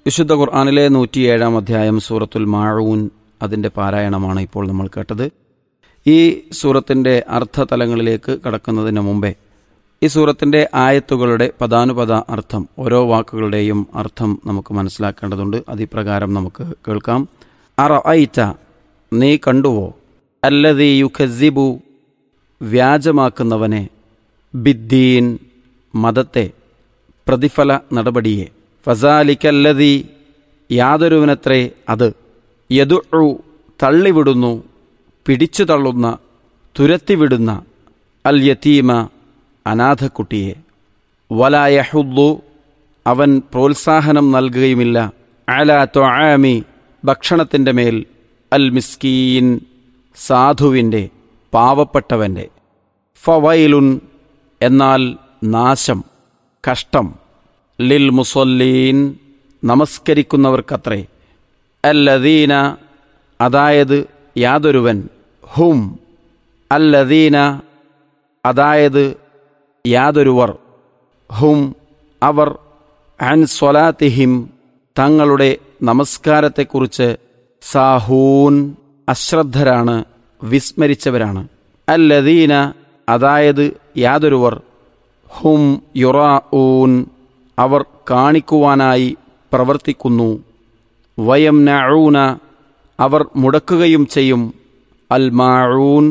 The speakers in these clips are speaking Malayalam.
വിശുദ്ധ ഖുർആാനിലെ നൂറ്റിയേഴാം അധ്യായം സൂറത്തുൽ മാഴൂൻ അതിൻ്റെ പാരായണമാണ് ഇപ്പോൾ നമ്മൾ കേട്ടത് ഈ സൂറത്തിൻ്റെ അർത്ഥതലങ്ങളിലേക്ക് കടക്കുന്നതിന് മുമ്പേ ഈ സൂറത്തിൻ്റെ ആയത്തുകളുടെ പദാനുപദ അർത്ഥം ഓരോ വാക്കുകളുടെയും അർത്ഥം നമുക്ക് മനസ്സിലാക്കേണ്ടതുണ്ട് അതിപ്രകാരം നമുക്ക് കേൾക്കാം അറ ഐറ്റ നീ കണ്ടുവോ അല്ലതി യുഖസിബു വ്യാജമാക്കുന്നവനെ ബിദ്ദീൻ മതത്തെ പ്രതിഫല നടപടിയെ ഫസാലിക്കല്ലതി യാതൊരുവനത്രേ അത് യദു തള്ളിവിടുന്നു പിടിച്ചു തള്ളുന്ന തുരത്തിവിടുന്ന അൽ യതീമ അനാഥക്കുട്ടിയെ വലായഹുദ്ദു അവൻ പ്രോത്സാഹനം നൽകുകയുമില്ല അല തൊആമി ഭക്ഷണത്തിൻ്റെ മേൽ അൽ മിസ്കീൻ സാധുവിൻ്റെ പാവപ്പെട്ടവൻ്റെ ഫവൈലുൻ എന്നാൽ നാശം കഷ്ടം ലിൽ മുസല്ലീൻ നമസ്കരിക്കുന്നവർക്കത്രേ അല്ലദീന അതായത് യാതൊരുവൻ ഹും അല്ലദീന അതായത് യാതൊരുവർ ഹും അവർ അൻ സ്വലാത്തിഹിം തങ്ങളുടെ നമസ്കാരത്തെക്കുറിച്ച് സാഹൂൻ അശ്രദ്ധരാണ് വിസ്മരിച്ചവരാണ് അല്ലദീന അതായത് യാതൊരുവർ ഹും യുറാഊൻ അവർ കാണിക്കുവാനായി പ്രവർത്തിക്കുന്നു വയം നഊന അവർ മുടക്കുകയും ചെയ്യും അൽ മാഊൻ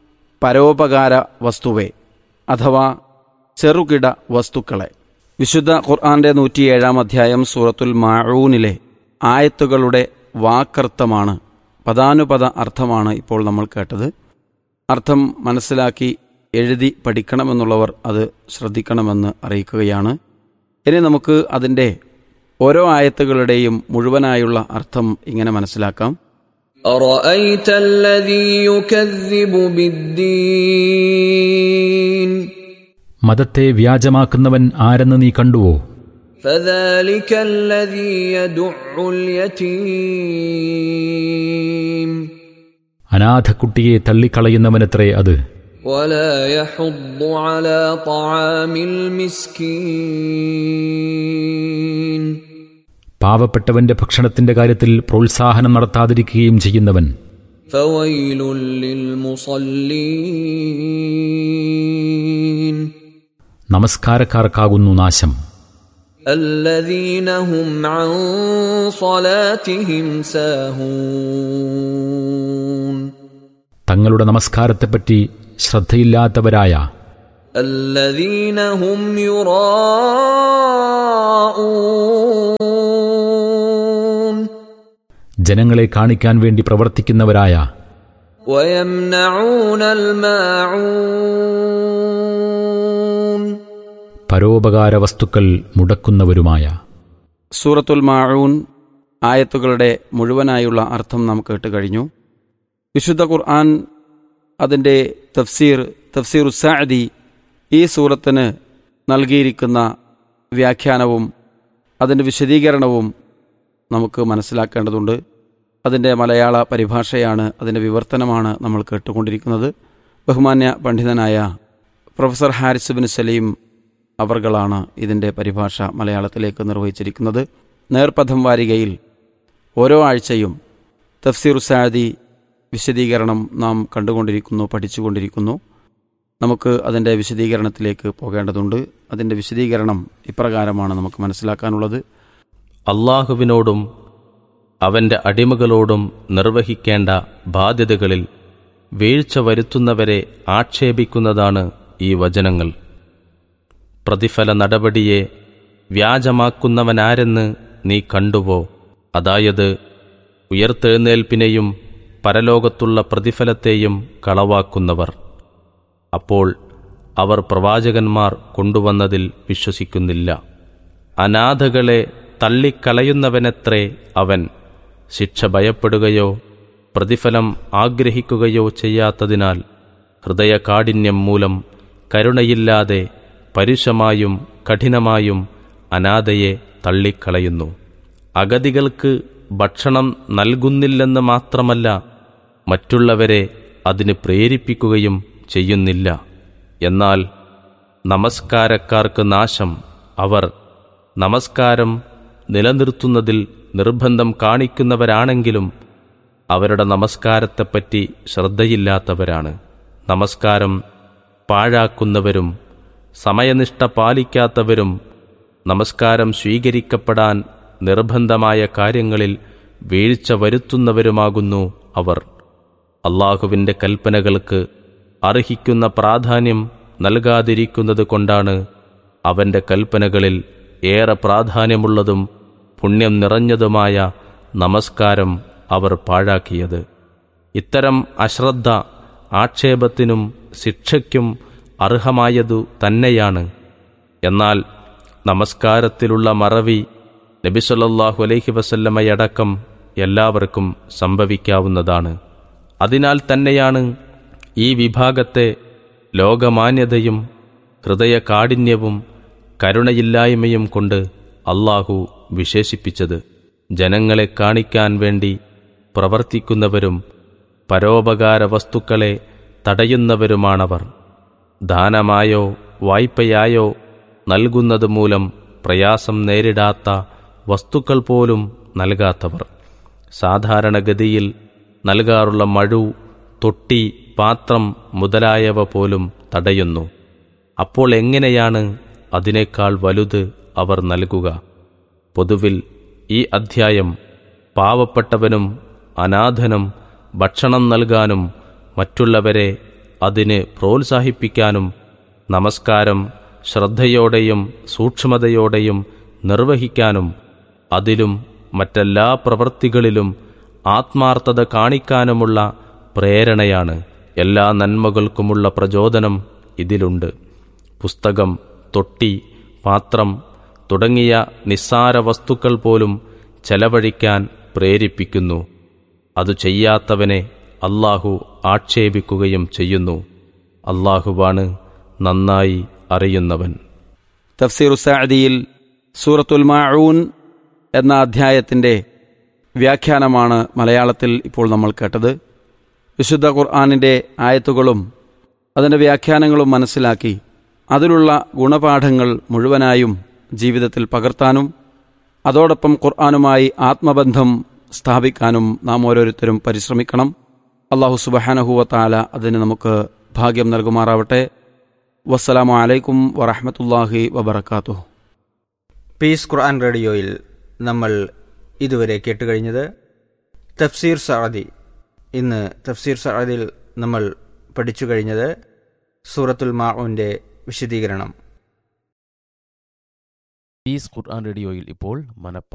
പരോപകാര വസ്തുവെ അഥവാ ചെറുകിട വസ്തുക്കളെ വിശുദ്ധ ഖുർആന്റെ നൂറ്റിയേഴാം അധ്യായം സൂറത്തുൽ മാഊനിലെ ആയത്തുകളുടെ വാക്കർത്ഥമാണ് പദാനുപദ അർത്ഥമാണ് ഇപ്പോൾ നമ്മൾ കേട്ടത് അർത്ഥം മനസ്സിലാക്കി എഴുതി പഠിക്കണമെന്നുള്ളവർ അത് ശ്രദ്ധിക്കണമെന്ന് അറിയിക്കുകയാണ് ഇനി നമുക്ക് അതിൻ്റെ ഓരോ ആയത്തുകളുടെയും മുഴുവനായുള്ള അർത്ഥം ഇങ്ങനെ മനസ്സിലാക്കാം أرأيت الذي يكذب بالدين മതത്തെ വ്യാജമാക്കുന്നവൻ ആരെന്ന് നീ കണ്ടുവോ فذلك الذي يدع اليتيم അനാഥക്കുട്ടിയെ തള്ളിക്കളയുന്നവനത്രേ അത് ولا يحض على طعام المسكين പാവപ്പെട്ടവന്റെ ഭക്ഷണത്തിന്റെ കാര്യത്തിൽ പ്രോത്സാഹനം നടത്താതിരിക്കുകയും ചെയ്യുന്നവൻ فويل للمصلين നമസ്കാരക്കാർക്കാകുന്നു നാശം الذين هم عن صلاتهم ساهون തങ്ങളുടെ നമസ്കാരത്തെപ്പറ്റി ശ്രദ്ധയില്ലാത്തവരായ الذين هم يراءون ജനങ്ങളെ കാണിക്കാൻ വേണ്ടി പ്രവർത്തിക്കുന്നവരായ ويمنعون الماعون പരോപകാര വസ്തുക്കൾ മുടക്കുന്നവരുമായ സൂറത്തുൽ മാഊൻ ആയത്തുകളുടെ മുഴുവനായുള്ള അർത്ഥം നാം കേട്ട് കഴിഞ്ഞു വിശുദ്ധ ഖുർആൻ അതിൻ്റെ തഫ്സീർ തഫ്സീർ ഉസാദി ഈ സൂറത്തിന് നൽകിയിരിക്കുന്ന വ്യാഖ്യാനവും അതിൻ്റെ വിശദീകരണവും നമുക്ക് മനസ്സിലാക്കേണ്ടതുണ്ട് അതിൻ്റെ മലയാള പരിഭാഷയാണ് അതിൻ്റെ വിവർത്തനമാണ് നമ്മൾ കേട്ടുകൊണ്ടിരിക്കുന്നത് ബഹുമാന്യ പണ്ഡിതനായ പ്രൊഫസർ ഹാരിസ് ബിൻ സലീം അവർകളാണ് ഇതിൻ്റെ പരിഭാഷ മലയാളത്തിലേക്ക് നിർവഹിച്ചിരിക്കുന്നത് നേർപഥം വാരികയിൽ ഓരോ ആഴ്ചയും തഫ്സീർ സാദി വിശദീകരണം നാം കണ്ടുകൊണ്ടിരിക്കുന്നു പഠിച്ചുകൊണ്ടിരിക്കുന്നു നമുക്ക് അതിൻ്റെ വിശദീകരണത്തിലേക്ക് പോകേണ്ടതുണ്ട് അതിൻ്റെ വിശദീകരണം ഇപ്രകാരമാണ് നമുക്ക് മനസ്സിലാക്കാനുള്ളത് അള്ളാഹുവിനോടും അവന്റെ അടിമകളോടും നിർവഹിക്കേണ്ട ബാധ്യതകളിൽ വീഴ്ച വരുത്തുന്നവരെ ആക്ഷേപിക്കുന്നതാണ് ഈ വചനങ്ങൾ പ്രതിഫല നടപടിയെ വ്യാജമാക്കുന്നവനാരെന്ന് നീ കണ്ടുവോ അതായത് ഉയർത്തെഴുന്നേൽപ്പിനെയും പരലോകത്തുള്ള പ്രതിഫലത്തെയും കളവാക്കുന്നവർ അപ്പോൾ അവർ പ്രവാചകന്മാർ കൊണ്ടുവന്നതിൽ വിശ്വസിക്കുന്നില്ല അനാഥകളെ തള്ളിക്കളയുന്നവനത്രേ അവൻ ശിക്ഷ ഭയപ്പെടുകയോ പ്രതിഫലം ആഗ്രഹിക്കുകയോ ചെയ്യാത്തതിനാൽ ഹൃദയകാഠിന്യം മൂലം കരുണയില്ലാതെ പരുഷമായും കഠിനമായും അനാഥയെ തള്ളിക്കളയുന്നു അഗതികൾക്ക് ഭക്ഷണം നൽകുന്നില്ലെന്ന് മാത്രമല്ല മറ്റുള്ളവരെ അതിന് പ്രേരിപ്പിക്കുകയും ചെയ്യുന്നില്ല എന്നാൽ നമസ്കാരക്കാർക്ക് നാശം അവർ നമസ്കാരം നിലനിർത്തുന്നതിൽ നിർബന്ധം കാണിക്കുന്നവരാണെങ്കിലും അവരുടെ നമസ്കാരത്തെപ്പറ്റി ശ്രദ്ധയില്ലാത്തവരാണ് നമസ്കാരം പാഴാക്കുന്നവരും സമയനിഷ്ഠ പാലിക്കാത്തവരും നമസ്കാരം സ്വീകരിക്കപ്പെടാൻ നിർബന്ധമായ കാര്യങ്ങളിൽ വീഴ്ച വരുത്തുന്നവരുമാകുന്നു അവർ അള്ളാഹുവിൻ്റെ കൽപ്പനകൾക്ക് അർഹിക്കുന്ന പ്രാധാന്യം നൽകാതിരിക്കുന്നത് കൊണ്ടാണ് അവൻ്റെ കൽപ്പനകളിൽ ഏറെ പ്രാധാന്യമുള്ളതും പുണ്യം നിറഞ്ഞതുമായ നമസ്കാരം അവർ പാഴാക്കിയത് ഇത്തരം അശ്രദ്ധ ആക്ഷേപത്തിനും ശിക്ഷയ്ക്കും അർഹമായതു തന്നെയാണ് എന്നാൽ നമസ്കാരത്തിലുള്ള മറവി നബിസൊല്ലാഹു അലൈഹി വസല്ലമയടക്കം എല്ലാവർക്കും സംഭവിക്കാവുന്നതാണ് അതിനാൽ തന്നെയാണ് ഈ വിഭാഗത്തെ ലോകമാന്യതയും ഹൃദയകാഠിന്യവും കരുണയില്ലായ്മയും കൊണ്ട് അള്ളാഹു വിശേഷിപ്പിച്ചത് ജനങ്ങളെ കാണിക്കാൻ വേണ്ടി പ്രവർത്തിക്കുന്നവരും പരോപകാര വസ്തുക്കളെ തടയുന്നവരുമാണവർ ദാനമായോ വായ്പയായോ നൽകുന്നത് മൂലം പ്രയാസം നേരിടാത്ത വസ്തുക്കൾ പോലും നൽകാത്തവർ സാധാരണഗതിയിൽ നൽകാറുള്ള മഴു തൊട്ടി പാത്രം മുതലായവ പോലും തടയുന്നു അപ്പോൾ എങ്ങനെയാണ് അതിനേക്കാൾ വലുത് അവർ നൽകുക പൊതുവിൽ ഈ അധ്യായം പാവപ്പെട്ടവനും അനാഥനും ഭക്ഷണം നൽകാനും മറ്റുള്ളവരെ അതിന് പ്രോത്സാഹിപ്പിക്കാനും നമസ്കാരം ശ്രദ്ധയോടെയും സൂക്ഷ്മതയോടെയും നിർവഹിക്കാനും അതിലും മറ്റെല്ലാ പ്രവൃത്തികളിലും ആത്മാർത്ഥത കാണിക്കാനുമുള്ള പ്രേരണയാണ് എല്ലാ നന്മകൾക്കുമുള്ള പ്രചോദനം ഇതിലുണ്ട് പുസ്തകം തൊട്ടി പാത്രം തുടങ്ങിയ നിസ്സാര വസ്തുക്കൾ പോലും ചെലവഴിക്കാൻ പ്രേരിപ്പിക്കുന്നു അത് ചെയ്യാത്തവനെ അള്ളാഹു ആക്ഷേപിക്കുകയും ചെയ്യുന്നു അള്ളാഹുവാണ് നന്നായി അറിയുന്നവൻ തഫ്സീർ സാദിയിൽ സൂറത്തുൽ മാഊൻ എന്ന അധ്യായത്തിൻ്റെ വ്യാഖ്യാനമാണ് മലയാളത്തിൽ ഇപ്പോൾ നമ്മൾ കേട്ടത് വിശുദ്ധ ഖുർആാനിൻ്റെ ആയത്തുകളും അതിൻ്റെ വ്യാഖ്യാനങ്ങളും മനസ്സിലാക്കി അതിലുള്ള ഗുണപാഠങ്ങൾ മുഴുവനായും ജീവിതത്തിൽ പകർത്താനും അതോടൊപ്പം ഖുർആാനുമായി ആത്മബന്ധം സ്ഥാപിക്കാനും നാം ഓരോരുത്തരും പരിശ്രമിക്കണം അള്ളാഹു സുബഹാനഹുവ താല അതിന് നമുക്ക് ഭാഗ്യം നൽകുമാറാവട്ടെ വസ്സലാമു അലൈക്കും വറഹമത്തല്ലാഹി വബർക്കാത്തു പീസ് ഖുർആൻ റേഡിയോയിൽ നമ്മൾ ഇതുവരെ കേട്ടുകഴിഞ്ഞത് തഫ്സീർ സഅദി ഇന്ന് തഫ്സീർ സഅദിൽ നമ്മൾ പഠിച്ചു കഴിഞ്ഞത് സൂറത്തുൽ മാഉവിൻ്റെ വിശദീകരണം പീസ് ഖുർആൻ റേഡിയോയിൽ ഇപ്പോൾ മനപ്പ